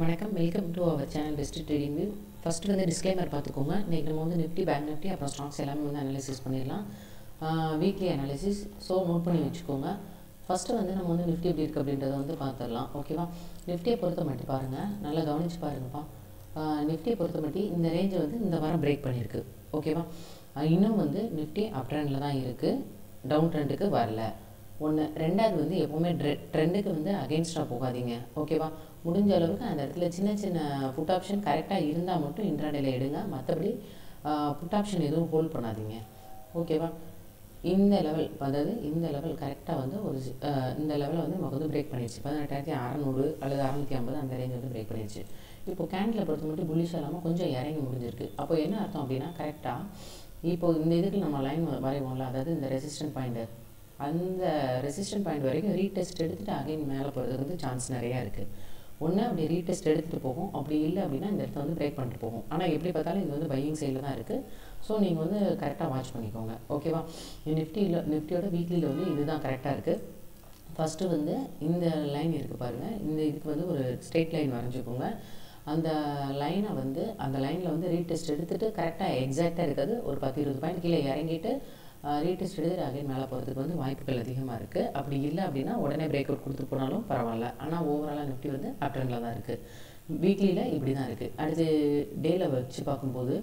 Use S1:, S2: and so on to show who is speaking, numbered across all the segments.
S1: வணக்கம் welcome to our channel best trading view first வந்து disclaimer பார்த்துக்கோங்க இன்றைக்கி நம்ம வந்து நிஃப்டி பேங்க் நிஃப்டி அப்புறம் ஸ்டாக்ஸ் எல்லாமே வந்து அனாலிசிஸ் பண்ணிடலாம் வீக்லி அனாலிசிஸ் ஸோ நோட் பண்ணி வச்சுக்கோங்க ஃபஸ்ட்டு வந்து நம்ம வந்து நிஃப்டி எப்படி இருக்குது அப்படின்றத வந்து பார்த்துடலாம் ஓகேவா நிஃப்டியை பொறுத்த மட்டும் பாருங்கள் நல்லா கவனித்து பாருங்கப்பா நிஃப்டியை பொறுத்த மட்டும் இந்த ரேஞ்சை வந்து இந்த வாரம் பிரேக் பண்ணியிருக்கு ஓகேவா அஹ் இன்னும் வந்து நிஃப்டி அப் ட்ரெண்டில் தான் இருக்குது டவுன் ட்ரெண்டுக்கு வரல ஒன்று ரெண்டாவது வந்து எப்போவுமே ட்ரெ ட்ரெண்டுக்கு வந்து அகெயின்ஸ்டாக போகாதீங்க ஓகேவா முடிஞ்ச அளவுக்கு அந்த இடத்துல சின்ன சின்ன புட் ஆப்ஷன் கரெக்டாக இருந்தால் மட்டும் இன்ட்ராடேல எடுங்க மற்றபடி புட் ஆப்ஷன் எதுவும் ஹோல்ட் பண்ணாதீங்க ஓகேவா இந்த லெவல் அதாவது இந்த லெவல் கரெக்டாக வந்து ஒரு சி- அஹ் இந்த லெவலை வந்து நமக்கு வந்து பிரேக் பண்ணிடுச்சு பதினெட்டாயிரத்தி அறநூறு அல்லது அறநூற்றி ஐம்பது அந்த ரேஞ்ச் வந்து பிரேக் பண்ணிடுச்சு இப்போ கேண்டில் பொறுத்த மட்டும் புல்லிஷ் இல்லாமல் கொஞ்சம் இறங்கி முடிஞ்சிருக்கு அப்போ என்ன அர்த்தம் அப்படின்னா கரெக்டாக இப்போ இந்த இதுக்கு நம்ம லைன் வரைவோம்ல அதாவது இந்த ரெசிஸ்டன்ட் பாயிண்ட்டு அந்த ரெசிஸ்டன்ட் பாயிண்ட் வரைக்கும் ரீடெஸ்ட் எடுத்துகிட்டு அகைன் மேலே போகிறதுக்கு வந்து சான்ஸ் நிறையா இருக்குது ஒன்று அப்படி ரீடெஸ்ட் எடுத்துகிட்டு போகும் அப்படி இல்லை அப்படின்னா இந்த இடத்த வந்து பிரேக் பண்ணிட்டு போகும் ஆனால் எப்படி பார்த்தாலும் இது வந்து பையிங் சைடில் தான் இருக்குது ஸோ நீங்கள் வந்து கரெக்டாக வாட்ச் பண்ணிக்கோங்க ஓகேவா நிஃப்டியில் நிஃப்டியோட வீக்லியில் வந்து இதுதான் கரெக்டாக இருக்குது ஃபஸ்ட்டு வந்து இந்த லைன் இருக்குது பாருங்கள் இந்த இதுக்கு வந்து ஒரு ஸ்ட்ரெயிட் லைன் வரைஞ்சிக்கோங்க அந்த லைனை வந்து அந்த லைனில் வந்து ரீடெஸ்ட் எடுத்துகிட்டு கரெக்டாக எக்ஸாக்டாக இருக்காது ஒரு பத்து இருபது பாயிண்ட் கீழே இறங்கிட்டு ரீடெஸ்ட் எடுத்துட்டு அகைன் மேலே போகிறதுக்கு வந்து வாய்ப்புகள் அதிகமாக இருக்குது அப்படி இல்லை அப்படின்னா உடனே பிரேக் அவுட் கொடுத்துட்டு போனாலும் பரவாயில்ல ஆனால் ஓவராலாக நிஃப்டி வந்து அப் ட்ரெண்டில் தான் இருக்குது வீக்லியில் இப்படி தான் இருக்குது அடுத்து டேயில் வச்சு பார்க்கும்போது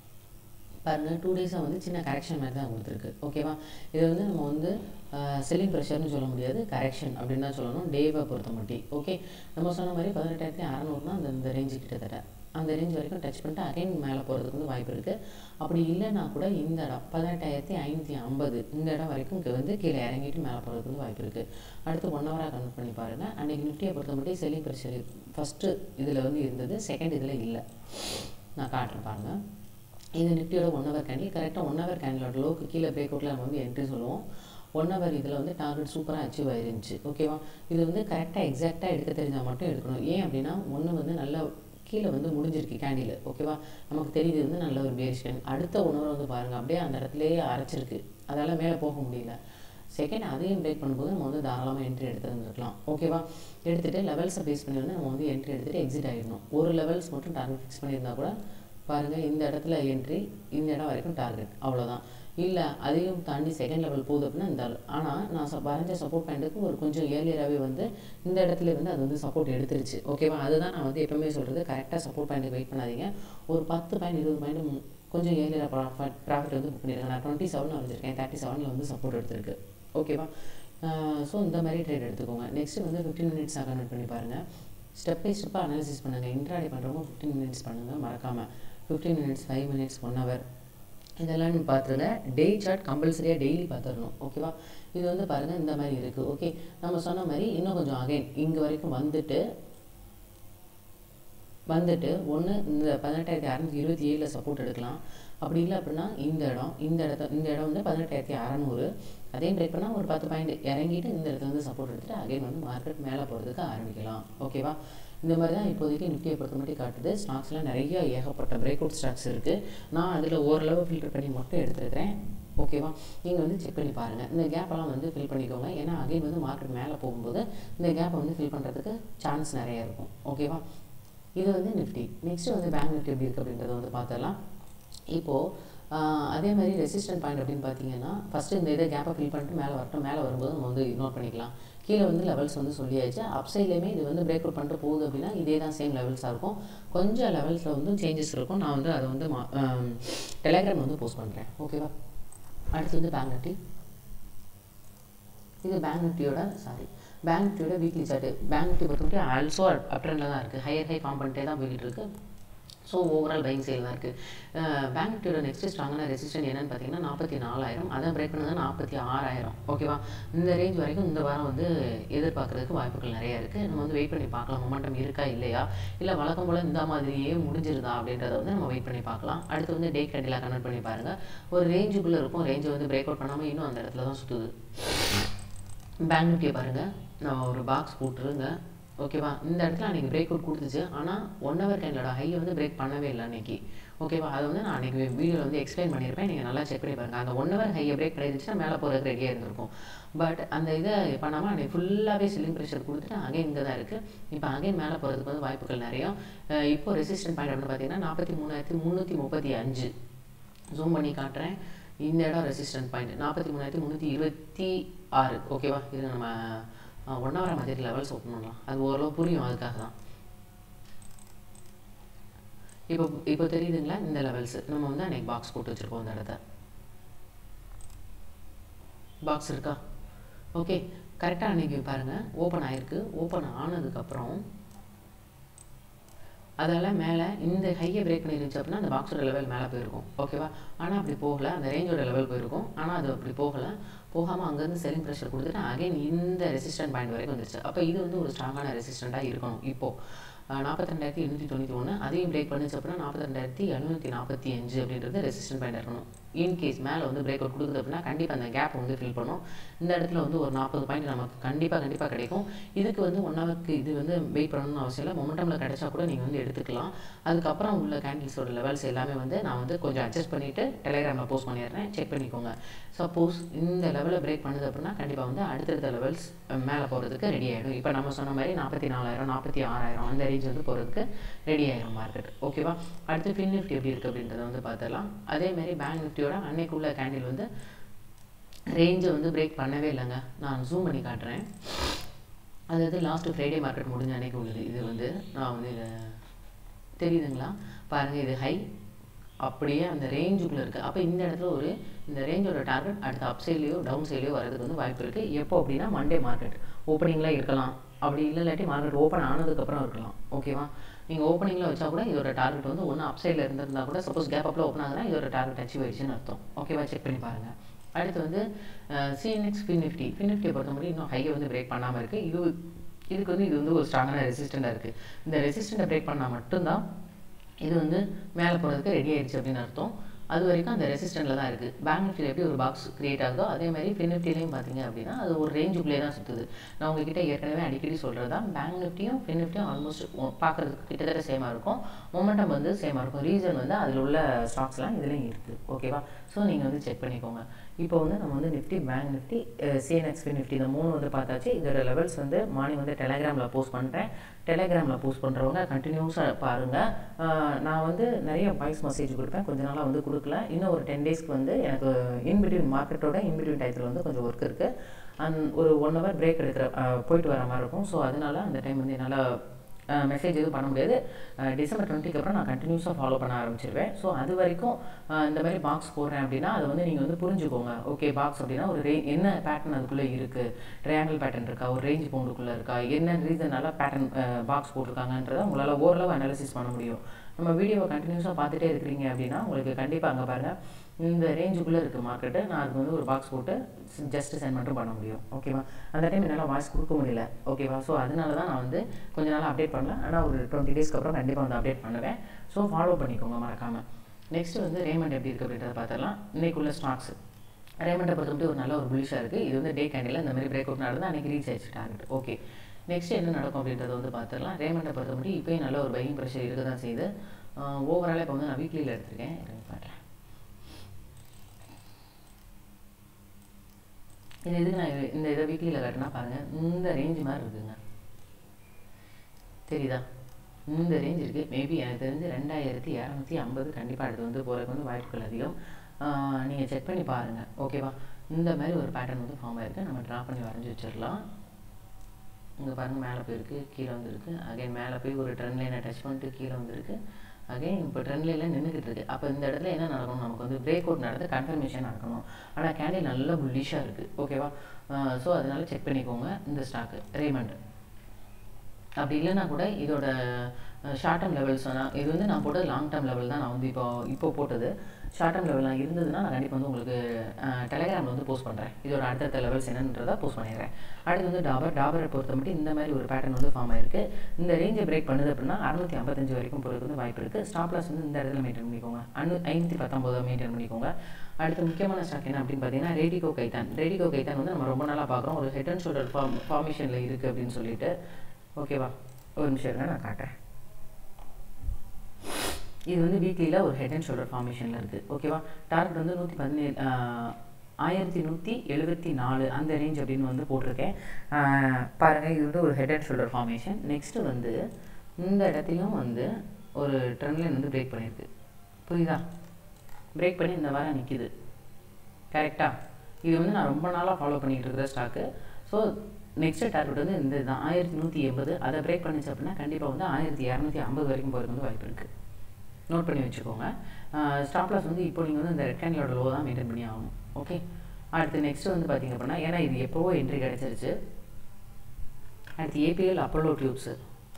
S1: பாருங்கள் டூ டேஸாக வந்து சின்ன கரெக்ஷன் மாதிரி தான் கொடுத்துருக்கு ஓகேவா இது வந்து நம்ம வந்து செல்லிங் ப்ரெஷர்னு சொல்ல முடியாது கரெக்ஷன் அப்படின்னு தான் சொல்லணும் டேவை பொறுத்த மட்டும் ஓகே நம்ம சொன்ன மாதிரி பதினெட்டாயிரத்தி அறநூறுனா அந்த இந்த ரேஞ்சு கிட்டத்தட்ட அந்த ரேஞ்ச் வரைக்கும் டச் பண்ணிட்டு அகைன் மேலே போகிறதுக்கு வந்து வாய்ப்பு இருக்குது அப்படி இல்லைன்னா கூட இந்த இடம் பதினெட்டாயிரத்தி ஐநூற்றி ஐம்பது இந்த இடம் வரைக்கும் இங்கே வந்து கீழே இறங்கிட்டு மேலே போகிறதுக்கு வந்து வாய்ப்பு இருக்குது அடுத்து ஒன் ஹவராக கன்வெர்ட் பண்ணி பாருங்கள் அன்றைக்கி நிஃப்டியை பொறுத்த மட்டும் செல்லிங் ப்ரெஷர் ஃபஸ்ட்டு இதில் வந்து இருந்தது செகண்ட் இதில் இல்லை நான் காட்டுறேன் பாருங்கள் இது நிஃப்டியோட ஒன் ஹவர் கேண்டில் கரெக்டாக ஒன் ஹவர் கேண்டிலோட லோக்கு கீழே பிரேக் அவுட்டில் நம்ம வந்து என்ட்ரி சொல்லுவோம் ஒன் ஹவர் இதில் வந்து டார்கெட் சூப்பராக அச்சீவ் ஆயிருந்துச்சு ஓகேவா இது வந்து கரெக்டாக எக்ஸாக்டாக எடுக்க தெரிஞ்சால் மட்டும் எடுக்கணும் ஏன் அப்படின்னா ஒன்று வந்து நல்லா கீழே வந்து முடிஞ்சிருக்கு கேண்டில் ஓகேவா நமக்கு தெரியுது வந்து நல்ல ஒரு பேரிஷன் அடுத்த உணவை வந்து பாருங்கள் அப்படியே அந்த இடத்துலையே அரைச்சிருக்கு அதால் மேலே போக முடியல செகண்ட் அதையும் பிரேக் பண்ணும்போது நம்ம வந்து தாராளமாக என்ட்ரி எடுத்துருந்துருக்கலாம் ஓகேவா எடுத்துகிட்டு லெவல்ஸை பேஸ் பண்ணி வந்து நம்ம வந்து என்ட்ரி எடுத்துகிட்டு எக்ஸிட் ஆகிடணும் ஒரு லெவல்ஸ் மட்டும் டார்கெட் ஃபிக்ஸ் பண்ணியிருந்தா கூட பாருங்கள் இந்த இடத்துல என்ட்ரி இந்த இடம் வரைக்கும் டார்கெட் அவ்வளோதான் இல்லை அதையும் தாண்டி செகண்ட் லெவல் போகுது அப்படின்னா இந்த ஆனால் நான் ச- வரைஞ்ச சப்போர்ட் பாயிண்ட்டுக்கு ஒரு கொஞ்சம் ஏர்லியராகவே வந்து இந்த இடத்துல வந்து அது வந்து சப்போர்ட் எடுத்துருச்சு ஓகேவா அதுதான் நான் வந்து எப்பவுமே சொல்கிறது கரெக்டாக சப்போர்ட் பாயிண்ட்டுக்கு வெயிட் பண்ணாதீங்க ஒரு பத்து பாயிண்ட் இருபது பாயிண்ட் கொஞ்சம் ஏர்லியராக ப்ராஃபிட் ப்ராஃபிட் வந்து புக் பண்ணியிருக்கேன் நான் டுவெண்ட்டி செவன் வச்சுருக்கேன் தேர்ட்டி செவனில் வந்து சப்போர்ட் எடுத்திருக்கு ஓகேவா ஸோ இந்த மாதிரி ட்ரேட் எடுத்துக்கோங்க நெக்ஸ்ட் வந்து ஃபிஃப்டீன் மினிட்ஸாக கன்வெர்ட் பண்ணி பாருங்கள் ஸ்டெப் பை ஸ்டெப்பாக அனாலிசிஸ் பண்ணுங்கள் இன்ட்ராடே பண்ணுறவங்க ஃபிஃப்டீன் மினிட்ஸ் பண்ணுங்கள் மறக்காமல் fifteen minutes five minutes one hour இதெல்லாம் நீ பார்த்துருங்க டே சார்ட் கம்பல்சரியாக டெய்லி பார்த்துடணும் ஓகேவா இது வந்து பாருங்கள் இந்த மாதிரி இருக்குது ஓகே நம்ம சொன்ன மாதிரி இன்னும் கொஞ்சம் அகைன் இங்கே வரைக்கும் வந்துட்டு வந்துட்டு ஒன்று இந்த பதினெட்டாயிரத்தி அறநூற்றி இருபத்தி ஏழில் சப்போர்ட் எடுக்கலாம் அப்படி இல்லை அப்படின்னா இந்த இடம் இந்த இடத்த இந்த இடம் வந்து பதினெட்டாயிரத்தி அறநூறு அதையும் ட்ரை பண்ணால் ஒரு பத்து பாயிண்ட் இறங்கிட்டு இந்த இடத்துல வந்து சப்போர்ட் எடுத்துட்டு அகைன் வந்து மார்க்கெட் மேலே போகிறதுக்கு ஆரம்பிக்கலாம் ஓகேவா இந்த மாதிரி தான் இப்போதைக்கு நிஃப்டியை பொறுத்த மட்டும் காட்டுது ஸ்டாக்ஸில் நிறைய ஏகப்பட்ட பிரேக் அவுட் ஸ்டாக்ஸ் இருக்குது நான் அதில் ஓரளவு ஃபில்டர் பண்ணி மட்டும் எடுத்துருக்கிறேன் ஓகேவா நீங்கள் வந்து செக் பண்ணி பாருங்கள் இந்த கேப்பெல்லாம் வந்து ஃபில் பண்ணிக்கோங்க ஏன்னா அகைன் வந்து மார்க்கெட் மேலே போகும்போது இந்த கேப்பை வந்து ஃபில் பண்ணுறதுக்கு சான்ஸ் நிறைய இருக்கும் ஓகேவா இது வந்து நிஃப்டி நெக்ஸ்ட் வந்து பேங்க் நிஃப்டி எப்படி இருக்குது அப்படின்றத வந்து பார்த்துடலாம் இப்போது அதே மாதிரி ரெசிஸ்டன்ட் பாயிண்ட் அப்படின்னு பார்த்தீங்கன்னா ஃபஸ்ட்டு இந்த இதை கேப்பை ஃபில் பண்ணிட்டு மேலே வரட்டும் மேலே வரும்போது நம்ம வந்து இக்னோர் பண்ணிக்கலாம் கீழே வந்து லெவல்ஸ் வந்து சொல்லியாச்சு அப்சைட்லேயுமே இது வந்து பிரேக் அவுட் பண்ணிட்டு போகுது அப்படின்னா இதே தான் சேம் லெவல்ஸாக இருக்கும் கொஞ்சம் லெவல்ஸில் வந்து சேஞ்சஸ் இருக்கும் நான் வந்து அதை வந்து டெலிகிராம் வந்து போஸ்ட் பண்ணுறேன் ஓகேவா அடுத்து வந்து பேங்க் நிஃப்டி இது பேங்க் நிஃப்டியோட சாரி பேங்க் நிஃப்டியோட வீக்லி சார்ட்டு பேங்க் நிஃப்டி பொறுத்த மட்டும் ஆல்சோ அப்ட்ரெண்டில் தான் இருக்குது ஹையர் ஹை ஃபார்ம் பண்ணிட்டே தான் போய்கிட்டு இருக்கு ஸோ ஓவரால் பைங் சேல் தான் இருக்குது பேங்க் நிஃப்டியோட நெக்ஸ்ட் ஸ்ட்ராங்கான ரெசிஸ்டன் என்னன்னு பார்த்தீங்கன்னா நாற்பத்தி நாலாயிரம் அதை பிரேக் பண்ணது நாற்பத்தி ஆறாயிரம் ஓகேவா இந்த ரேஞ்ச் வரைக்கும் இந்த வாரம் வந்து எதிர்பார்க்கறதுக்கு வாய்ப்புகள் நிறைய இருக்குது நம்ம வந்து வெயிட் பண்ணி பார்க்கலாம் மொமெண்டம் இருக்கா இல்லையா இல்லை வழக்கம் போல் இந்த மாதிரியே முடிஞ்சிருதா அப்படின்றத வந்து நம்ம வெயிட் பண்ணி பார்க்கலாம் அடுத்து வந்து டே கேண்டிலாக கன்வெர்ட் பண்ணி பாருங்கள் ஒரு ரேஞ்சுக்குள்ளே இருக்கும் ரேஞ்சை வந்து பிரேக் அவுட் பண்ணாமல் இன்னும் அந்த இடத்துல தான் சுற்றுது பேங்க் நிஃப்டியை பாருங்கள் நான் ஒரு பாக்ஸ் போட்டுருங்க ஓகேவா இந்த இடத்துல அன்றைக்கி பிரேக் அவுட் கொடுத்துச்சு ஆனால் ஒன் ஹவர் கேண்டலோட ஹை வந்து பிரேக் பண்ணவே இல்லை அன்றைக்கி ஓகேவா அதை வந்து நான் அன்றைக்கி வீடியோவில் வந்து எக்ஸ்பிளைன் பண்ணியிருப்பேன் நீங்கள் நல்லா செக் பண்ணி பாருங்கள் அந்த ஒன் ஹவர் ஹையை பிரேக் பண்ணிருந்துச்சுன்னா மேலே போகிறதுக்கு ரெடியாக இருந்திருக்கும் பட் அந்த இதை பண்ணாமல் அன்றைக்கி ஃபுல்லாகவே சில்லிங் ப்ரெஷர் கொடுத்துட்டு அகைன் இங்கே தான் இருக்குது இப்போ அகைன் மேலே போகிறதுக்கு வந்து வாய்ப்புகள் நிறையா இப்போ ரெசிஸ்டன்ட் பாயிண்ட் அப்படின்னு பார்த்தீங்கன்னா நாற்பத்தி மூணாயிரத்தி முந்நூற்றி முப்பத்தி அஞ்சு ஜூம் பண்ணி காட்டுறேன் இந்த இடம் ரெசிஸ்டன்ட் பாயிண்ட் நாற்பத்தி மூணாயிரத்தி முந்நூற்றி இருபத்தி ஆறு ஓகேவா இது நம்ம ஒன் ஹவர் மாதிரி லெவல்ஸ் ஓப்பன் பண்ணலாம் அது ஓரளவு புரியும் அதுக்காக தான் இப்போ இப்போ தெரியுதுங்களா இந்த லெவல்ஸ் நம்ம வந்து அன்றைக்கி பாக்ஸ் போட்டு வச்சுருப்போம் இந்த இடத்த பாக்ஸ் இருக்கா ஓகே கரெக்டாக அன்றைக்கி பாருங்கள் ஓப்பன் ஆகிருக்கு ஓப்பன் ஆனதுக்கப்புறம் அதால் மேலே இந்த ஹையை பிரேக் பண்ணிருந்துச்சு அப்படின்னா அந்த பாக்ஸோட லெவல் மேலே போயிருக்கும் ஓகேவா ஆனால் அப்படி போகலை அந்த ரேஞ்சோட லெவல் போயிருக்கும் ஆனால் அது அப்படி போகலை போகாமல் அங்கேருந்து செல்லிங் ப்ரெஷர் கொடுத்துட்டு அகைன் இந்த ரெசிஸ்டன்ட் பாயிண்ட் வரைக்கும் வந்துருச்சு அப்போ இது வந்து ஒரு ஸ்ட்ராங்கான ரெசிஸ்டண்ட்டாக இருக்கணும் இப்போது நாற்பத்தி ரெண்டாயிரத்தி எண்ணூற்றி தொண்ணூற்றி ஒன்று அதையும் பிரேக் பண்ணிச்சு அப்படின்னா நாற்பத்தி ரெண்டாயிரத்தி எழுநூற்றி நாற்பத்தி அஞ்சு அப்படின்றது ரெசிஸ்டன்ட் பாயிண்ட் இருக்கணும் இன்கேஸ் மேலே வந்து பிரேக் அவுட் கொடுக்குது அப்படின்னா கண்டிப்பாக அந்த கேப் வந்து ஃபில் பண்ணும் இந்த இடத்துல வந்து ஒரு நாற்பது பாயிண்ட் நமக்கு கண்டிப்பாக கண்டிப்பாக கிடைக்கும் இதுக்கு வந்து ஒன் ஹவருக்கு இது வந்து வெயிட் பண்ணணும்னு அவசியம் இல்லை மொமெண்டமில் கிடைச்சா கூட நீங்கள் வந்து எடுத்துக்கலாம் அதுக்கப்புறம் உள்ள கேண்டில்ஸோட லெவல்ஸ் எல்லாமே வந்து நான் வந்து கொஞ்சம் அட்ஜஸ்ட் பண்ணிவிட்டு டெலிகிராமில் போஸ்ட் பண்ணிடுறேன் செக் பண்ணிக்கோங்க சப்போஸ் இந்த லெவலில் பிரேக் பண்ணுது அப்படின்னா கண்டிப்பாக வந்து அடுத்தடுத்த லெவல்ஸ் மேலே போகிறதுக்கு ரெடி ஆகிடும் இப்போ நம்ம சொன்ன மாதிரி நாற்பத்தி நாலாயிரம் நாற்பத்தி ஆறாயிரம் அந்த ரேஞ்ச் வந்து போகிறதுக்கு ரெடி ஆகிடும் மார்க்கெட் ஓகேவா அடுத்து ஃபின் நிஃப்டி எப்படி இருக்குது அப்படின்றத வந்து பார்த்துடலாம் அதேமாரி பேங்க் நிஃப்டியோட அன்னைக்குள்ள கேண்டில் வந்து ரேஞ்சை வந்து பிரேக் பண்ணவே இல்லைங்க நான் ஜூம் பண்ணி காட்டுறேன் அதாவது லாஸ்ட்டு ஃப்ரைடே மார்க்கெட் முடிஞ்ச அன்னைக்கு உள்ளது இது வந்து நான் வந்து இதை தெரியுதுங்களா பாருங்கள் இது ஹை அப்படியே அந்த ரேஞ்சுக்குள்ளே இருக்குது அப்போ இந்த இடத்துல ஒரு இந்த ரேஞ்சோட டார்கெட் அடுத்த அப் சைட்லேயோ டவுன் சைட்லேயோ வரதுக்கு வந்து வாய்ப்பு இருக்குது எப்போ அப்படின்னா மண்டே மார்க்கெட் ஓப்பனிங்கில் இருக்கலாம் அப்படி இல்லை இல்லாட்டி மார்க்கெட் ஓப்பன் ஆனதுக்கப்புறம் இருக்கலாம் ஓகேவா நீங்கள் ஓப்பனிங்கில் வச்சா கூட இதோட டார்கெட் வந்து ஒன்று அப் சைடில் இருந்திருந்தா கூட சப்போஸ் கேப் அப்பில் ஓப்பன் ஆகுதுன்னா இதோட டார்கெட் அச்சீவ் ஆயிடுச்சுன்னு அர்த்தம் ஓகேவா செக் பண்ணி பாருங்கள் அடுத்து வந்து சிஎன்எக்ஸ் ஃபின் நிஃப்டி ஃபின் நிஃப்டியை பொறுத்த முடியும் இன்னும் ஹையை வந்து பிரேக் பண்ணாமல் இருக்குது இது இதுக்கு வந்து இது வந்து ஒரு ஸ்ட்ராங்கான ரெசிஸ்டண்ட்டாக இருக்குது இந்த ரெசிஸ்டண்ட்டை பிரேக் பண்ணால் மட்டும்தான் இது வந்து மேலே போகிறதுக்கு ரெடி ஆயிடுச்சு அப்படின்னு அர்த்தம் அது வரைக்கும் அந்த ரெசிஸ்டண்ட்டில் தான் இருக்குது பேங்க் நிஃப்டியில் எப்படி ஒரு பாக்ஸ் கிரியேட் ஆகுதோ அதே மாதிரி ஃபின் நிஃப்டிலையும் பார்த்தீங்க அப்படின்னா அது ஒரு ரேஞ்சுக்குள்ளே தான் சுற்றுது நான் உங்ககிட்ட ஏற்கனவே அடிக்கடி சொல்கிறது தான் பேங்க் நிஃப்டியும் ஃபின் நிஃப்டியும் ஆல்மோஸ்ட் பார்க்குறதுக்கு கிட்டத்தட்ட சேமாக இருக்கும் மொமெண்டம் வந்து சேமாக இருக்கும் ரீசன் வந்து அதில் உள்ள ஸ்டாக்ஸ்லாம் இதுலேயும் இருக்குது ஓகேவா ஸோ நீங்கள் வந்து செக் பண்ணிக்கோங்க இப்போ வந்து நம்ம வந்து Nifty bank Nifty CNX Fin Nifty இந்த மூணு வந்து பார்த்தாச்சு இதோட லெவல்ஸ் வந்து மார்னிங் வந்து டெலகிராமில் போஸ்ட் பண்ணுறேன் டெலகிராமில் போஸ்ட் பண்ணுறவங்க கண்டினியூஸாக பாருங்கள் நான் வந்து நிறைய வாய்ஸ் மெசேஜ் கொடுப்பேன் கொஞ்ச நாளாக வந்து கொடுக்கல இன்னும் ஒரு டென் டேஸ்க்கு வந்து எனக்கு இன்பிட்வீன் மார்க்கெட்டோட இன்பிட்வீன் டயத்தில் வந்து கொஞ்சம் ஒர்க் இருக்குது அண்ட் ஒரு ஒன் ஹவர் பிரேக் எடுக்கிற போயிட்டு வர மாதிரி இருக்கும் ஸோ அதனால அந்த டைம் வந்து என்னால் மெசேஜ் எதுவும் பண்ண முடியாது டிசம்பர் டுவெண்ட்டிக்கு அப்புறம் நான் கண்டினியூஸாக ஃபாலோ பண்ண ஆரம்பிச்சிருவேன் ஸோ அது வரைக்கும் இந்த மாதிரி பாக்ஸ் போடுறேன் அப்படின்னா அதை வந்து நீங்கள் வந்து புரிஞ்சுக்கோங்க ஓகே பாக்ஸ் அப்படின்னா ஒரு ரே என்ன பேட்டர்ன் அதுக்குள்ளே இருக்குது ட்ரையாங்கிள் பேட்டர்ன் இருக்கா ஒரு ரேஞ்ச் பவுண்டுக்குள்ளே இருக்கா என்ன ரீசனால பேட்டர்ன் பாக்ஸ் போட்டிருக்காங்கன்றதை உங்களால் ஓரளவு அனாலிசிஸ் பண்ண முடியும் நம்ம வீடியோவை கண்டினியூஸாக பார்த்துட்டே இருக்கிறீங்க அப்படின்னா உங்களுக்கு கண்டிப்பாக அங்கே பாருங்கள் இந்த ரேஞ்சுக்குள்ளே இருக்குது மார்க்கெட்டு நான் அதுக்கு வந்து ஒரு பாக்ஸ் போட்டு ஜஸ்ட் சென்ட் மட்டும் பண்ண முடியும் ஓகேவா அந்த டைம் என்னால் வாய்ஸ் கொடுக்க முடியல ஓகேவா ஸோ அதனால தான் நான் வந்து கொஞ்ச நாள் அப்டேட் பண்ணல ஆனால் ஒரு டுவெண்ட்டி டேஸ்க்கு அப்புறம் கண்டிப்பாக வந்து அப்டேட் பண்ணுவேன் ஸோ ஃபாலோ பண்ணிக்கோங்க மறக்காமல் நெக்ஸ்ட் வந்து ரேமண்ட் எப்படி இருக்குது அப்படின்றத பார்த்துடலாம் இன்னைக்குள்ள ஸ்டாக்ஸ் ரேமண்டை பொறுத்த மட்டும் ஒரு நல்ல ஒரு புலிஷாக இருக்குது இது வந்து டே கேண்டில் இந்த மாதிரி பிரேக் அவுட் நடந்து அன்றைக்கி ரீச் ஆயிடுச்சு டார்கெட் ஓகே நெக்ஸ்ட் என்ன நடக்கும் அப்படின்றத வந்து பார்த்துடலாம் ரேமண்டை பொறுத்த மட்டும் இப்போயும் நல்ல ஒரு பையிங் ப்ரெஷர் இருக்க தான் செய்யுது ஓவராலாக இப்போ வந்து நான் வீக்லியில் எடுத்திருக்கேன் பார்க்குறேன் இந்த இதுக்கு நான் இந்த இதை வீக்லியில் காட்டினா பாருங்கள் இந்த ரேஞ்ச் மாதிரி இருக்குங்க தெரியுதா இந்த ரேஞ்ச் இருக்குது மேபி எனக்கு தெரிஞ்சு ரெண்டாயிரத்தி இரநூத்தி ஐம்பது கண்டிப்பாக அடுத்து வந்து போகிறதுக்கு வந்து வாய்ப்புகள் அதிகம் நீங்கள் செக் பண்ணி பாருங்கள் ஓகேவா இந்த மாதிரி ஒரு பேட்டர்ன் வந்து ஃபார்ம் ஆயிருக்கு நம்ம ட்ரா பண்ணி வரைஞ்சி வச்சிடலாம் இங்கே பாருங்கள் மேலே போயிருக்கு கீழே வந்துருக்கு அகைன் மேலே போய் ஒரு ட்ரெண்ட் லைனை டச் பண்ணிட்டு கீழே வந்துருக்கு அகைன் இப்போ ட்ரெண்ட் லைனில் நின்றுக்கிட்டு இருக்கு அப்போ இந்த இடத்துல என்ன நடக்கணும் நமக்கு வந்து பிரேக் அவுட் நடந்து கன்ஃபர்மேஷன் நடக்கணும் ஆனால் கேண்டில் நல்ல புல்லிஷாக இருக்குது ஓகேவா ஸோ அதனால செக் பண்ணிக்கோங்க இந்த ஸ்டாக்கு ரேமண்ட் அப்படி இல்லைன்னா கூட இதோட ஷார்ட் டேர்ம் லெவல்ஸ் நான் இது வந்து நான் போட்டது லாங் டேர்ம் லெவல் தான் நான் வந்து இப்போ இப்போ போட்டது ஷார்ட் டேர்ம் லெவலாம் இருந்ததுன்னா நான் கண்டிப்பாக வந்து உங்களுக்கு டெலகிராமில் வந்து போஸ்ட் பண்ணுறேன் இதோட அடுத்தடுத்த லெவல்ஸ் என்னன்றதை போஸ்ட் பண்ணிடுறேன் அடுத்து வந்து டாபர் டாபரை பொறுத்த மட்டும் இந்த மாதிரி ஒரு பேட்டர்ன் வந்து ஃபார்ம் ஆயிருக்கு இந்த ரேஞ்சை பிரேக் பண்ணுது அப்படின்னா அறுநூத்தி ஐம்பத்தஞ்சு வரைக்கும் போகிறதுக்கு வந்து வாய்ப்பு இருக்குது ஸ்டாப் லாஸ் வந்து இந்த இடத்துல மெயின்டைன் பண்ணிக்கோங்க அண்ணு ஐநூற்றி பத்தொம்போதை மெயின்டைன் பண்ணிக்கோங்க அடுத்து முக்கியமான ஸ்டாக் என்ன அப்படின்னு பார்த்தீங்கன்னா ரேடிகோ கைத்தான் ரேடிகோ கைத்தான் வந்து நம்ம ரொம்ப நாளாக பார்க்குறோம் ஒரு ஹெட் அண்ட் ஷோல்டர் ஃபார்ம் ஃபார்மேஷனில் இருக்குது அப்படின்னு சொல்லிட்டு ஓகேவா ஒரு நிமிஷம் இருங்க நான் காட்டுறேன் இது வந்து வீக்லியில் ஒரு ஹெட் அண்ட் ஷோல்டர் ஃபார்மேஷனில் இருக்குது ஓகேவா டார்கெட் வந்து நூற்றி பதினேழு ஆயிரத்தி நூற்றி எழுபத்தி நாலு அந்த ரேஞ்ச் அப்படின்னு வந்து போட்டிருக்கேன் பாருங்கள் இது வந்து ஒரு head and shoulder formation next வந்து இந்த இடத்தையும் வந்து ஒரு ட்ரெண்ட் லைன் வந்து பிரேக் பண்ணியிருக்கு புரியுதா பிரேக் பண்ணி இந்த வாரம் நிற்கிது கரெக்டாக இது வந்து நான் ரொம்ப நாளாக ஃபாலோ பண்ணிகிட்டு இருக்கிற ஸ்டாக்கு ஸோ நெக்ஸ்ட் டார்கெட் வந்து இந்த இதுதான் ஆயிரத்தி நூற்றி எண்பது அதை பிரேக் பண்ணிச்சு அப்படின்னா கண்டிப்பாக வந்து ஆயிரத்தி இரநூத்தி ஐம்பது வரைக்கும் போகிறதுக்கு வந்து வாய்ப்பு இருக்குது நோட் பண்ணி வச்சுக்கோங்க ஸ்டாப் லாஸ் வந்து இப்போ நீங்கள் வந்து இந்த ரெக்டாங்கிளோட லோ தான் மெயின்டைன் பண்ணி ஆகணும் ஓகே அடுத்து நெக்ஸ்ட் வந்து பார்த்தீங்க அப்படின்னா ஏன்னா இது எப்போவோ என்ட்ரி கிடச்சிருச்சு அடுத்து APL Apollo tubes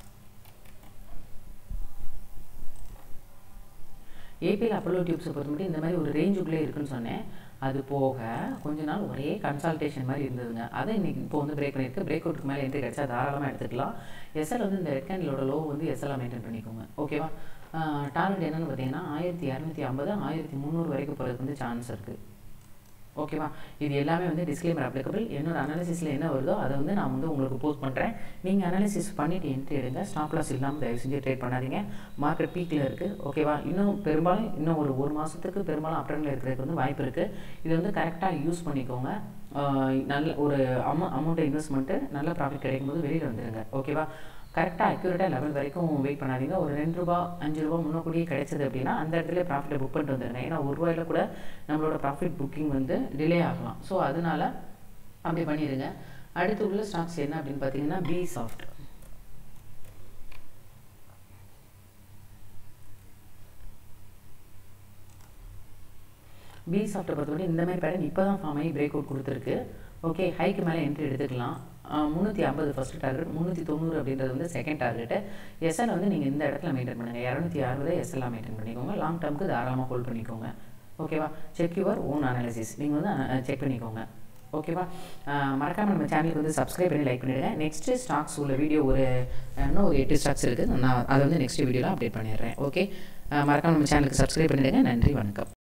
S1: APL Apollo டியூப்ஸை பொறுத்த மட்டும் இந்த மாதிரி ஒரு ரேஞ்சுக்குள்ளே இருக்குன்னு சொன்னேன் அது போக கொஞ்ச நாள் ஒரே கன்சல்டேஷன் மாதிரி இருந்ததுங்க அதை இன்னைக்கு இப்போ வந்து பிரேக் பண்ணியிருக்கு பிரேக் அவுட்டுக்கு மேலே என்ட்ரி கிடச்சா தாராளமாக எடுத்துக்கலாம் எஸ்எல் வந்து இந்த ரெட் கேண்டிலோட லோ வந்து எஸ்எல்லாம் மெயின்டைன் பண்ணிக்கோங்க ஓகேவா டார்கெட் என்னென்னு பார்த்தீங்கன்னா ஆயிரத்தி இரநூத்தி ஐம்பது ஆயிரத்தி முந்நூறு வரைக்கும் போகிறதுக்கு வந்து சான்ஸ் இருக்குது ஓகேவா இது எல்லாமே வந்து டிஸ்க்ளைமர் அப்ளிகபிள் என்னோட அனாலிசிஸில் என்ன வருதோ அதை வந்து நான் வந்து உங்களுக்கு போஸ்ட் பண்ணுறேன் நீங்கள் அனாலிசிஸ் பண்ணிவிட்டு என்ட்ரி எடுங்க ஸ்டாப் லாஸ் இல்லாமல் தயவு செஞ்சு ட்ரேட் பண்ணாதீங்க மார்க்கெட் பீக்கில் இருக்குது ஓகேவா இன்னும் பெரும்பாலும் இன்னும் ஒரு ஒரு மாதத்துக்கு பெரும்பாலும் அப்டர்னில் இருக்கிறதுக்கு வந்து வாய்ப்பு இருக்குது இது வந்து கரெக்டாக யூஸ் பண்ணிக்கோங்க நல்ல ஒரு அமௌ அமௌண்ட்டை இன்வெஸ்ட்மெண்ட்டு நல்ல ப்ராஃபிட் கிடைக்கும் போது வெளியில் வந்துடுங்க ஓகேவா கரெக்டாக அக்யூரேட்டாக லெவல் வரைக்கும் வெயிட் பண்ணாதீங்க ஒரு ரெண்டு ரூபா அஞ்சு ரூபா முன்னக்கூடியே கிடைச்சது அப்படின்னா அந்த இடத்துல ப்ராஃபிட்டை புக் பண்ணிட்டு வந்துடுங்க ஏன்னா ஒரு ரூபாயில் கூட நம்மளோட ப்ராஃபிட் புக்கிங் வந்து டிலே ஆகலாம் ஸோ அதனால அப்படி பண்ணிடுங்க அடுத்து உள்ள ஸ்டாக்ஸ் என்ன அப்படின்னு பார்த்தீங்கன்னா பி சாஃப்ட் பி சாஃப்ட்டை பொறுத்தவரை இந்த மாதிரி பேட்டர்ன் இப்போ தான் ஃபார்ம் ஆகி பிரேக் அவுட் கொடுத்துருக்கு ஓகே ஹைக்கு மேலே என்ட்ரி எடுத்துக்கலாம் முந்நூற்றி ஐம்பது ஃபஸ்ட் டார்கெட் முந்நூற்றி தொண்ணூறு அப்படின்றது வந்து செகண்ட் டார்கெட்டு எஸ்எல் வந்து நீங்கள் இந்த இடத்துல மெயின்டைன் பண்ணுங்கள் இரநூத்தி அறுபது எஸ்எல்லாம் மெயின்டைன் பண்ணிக்கோங்க லாங் டேர்முக்கு தாராளமாக ஹோல்ட் பண்ணிக்கோங்க ஓகேவா செக் யுவர் ஓன் அனாலிசிஸ் நீங்கள் வந்து செக் பண்ணிக்கோங்க ஓகேவா மறக்காமல் நம்ம சேனலுக்கு வந்து சப்ஸ்கிரைப் பண்ணி லைக் பண்ணிவிடுங்க நெக்ஸ்ட்டு ஸ்டாக்ஸ் உள்ள வீடியோ ஒரு இன்னும் ஒரு எட்டு ஸ்டாக்ஸ் இருக்குது நான் அதை வந்து நெக்ஸ்ட் வீடியோவில் அப்டேட் பண்ணிடுறேன் ஓகே மறக்காமல் நம்ம சேனலுக்கு சப்ஸ்கிரைப் பண்ணிவிடுங்க நன்றி வணக்கம்